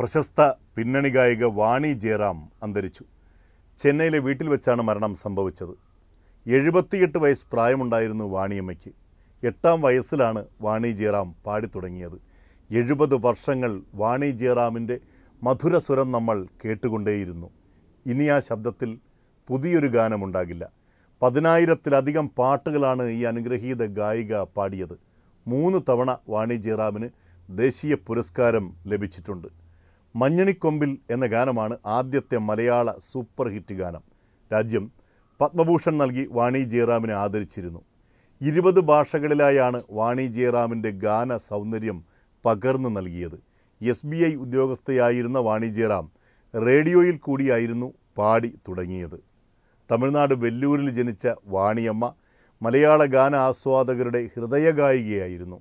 പ്രശസ്ത പിന്നണി ഗായിക വാണി ജയറാം അന്തരിച്ചു ചെന്നൈയിലെ വീട്ടിൽ വെച്ചാണ് മരണം സംഭവിച്ചത് എഴുപത്തിയെട്ട് വയസ്സ് പ്രായമുണ്ടായിരുന്നു വാണിയമ്മയ്ക്ക് എട്ടാം വയസ്സിലാണ് വാണി ജയറാം പാടിത്തുടങ്ങിയത് എഴുപത് വർഷങ്ങൾ വാണി ജയറാമിൻ്റെ മധുരസ്വരം നമ്മൾ കേട്ടുകൊണ്ടേയിരുന്നു ഇനി ആ ശബ്ദത്തിൽ പുതിയൊരു ഗാനമുണ്ടാകില്ല പതിനായിരത്തിലധികം പാട്ടുകളാണ് ഈ അനുഗ്രഹീത ഗായിക പാടിയത് മൂന്ന് തവണ വാണി ജയറാമിന് ദേശീയ പുരസ്കാരം ലഭിച്ചിട്ടുണ്ട് മഞ്ഞണിക്കൊമ്പിൽ എന്ന ഗാനമാണ് ആദ്യത്തെ മലയാള സൂപ്പർ ഹിറ്റ് ഗാനം രാജ്യം പത്മഭൂഷൺ നൽകി വാണി ജയറാമിനെ ആദരിച്ചിരുന്നു ഇരുപത് ഭാഷകളിലായാണ് വാണി ജയറാമിൻ്റെ ഗാന സൗന്ദര്യം പകർന്നു നൽകിയത് എസ് ബി ഐ ഉദ്യോഗസ്ഥയായിരുന്ന വാണി ജയറാം റേഡിയോയിൽ കൂടിയായിരുന്നു പാടി തുടങ്ങിയത് തമിഴ്നാട് വെല്ലൂരിൽ ജനിച്ച വാണിയമ്മ മലയാള ഗാന ആസ്വാദകരുടെ ഹൃദയഗായികയായിരുന്നു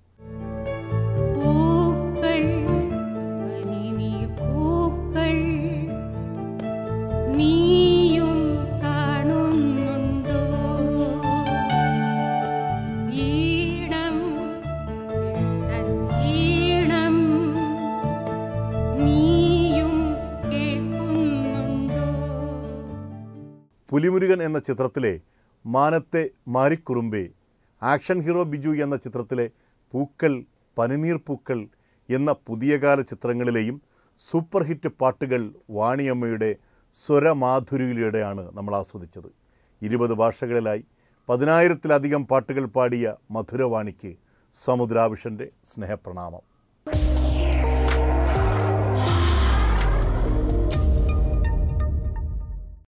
പൂക്കൾ പനിനീർ പൂക്കൾ നീയും കാണുന്നുണ്ടോ ഈണം തൻ ഈണം നീയും കേൾക്കുന്നുണ്ടോ പുലിമുരുകൻ എന്ന ചിത്രത്തിലെ മാനത്തെ മാരിക്കുറുമ്പേ ആക്ഷൻ ഹീറോ ബിജു എന്ന ചിത്രത്തിലെ പൂക്കൾ പനിനീർ പൂക്കൾ എന്ന പുതിയ കാല ചിത്രങ്ങളിലെയും സൂപ്പർ ഹിറ്റ് പാട്ടുകൾ വാണിയമ്മയുടെ സ്വരമാധുരിയിലൂടെയാണ് നമ്മൾ ആസ്വദിച്ചത് ഇരുപത് ഭാഷകളിലായി പതിനായിരത്തിലധികം പാട്ടുകൾ പാടിയ മധുരവാണിക്ക് സമുദ്രാഭിഷൻ്റെ സ്നേഹപ്രണാമം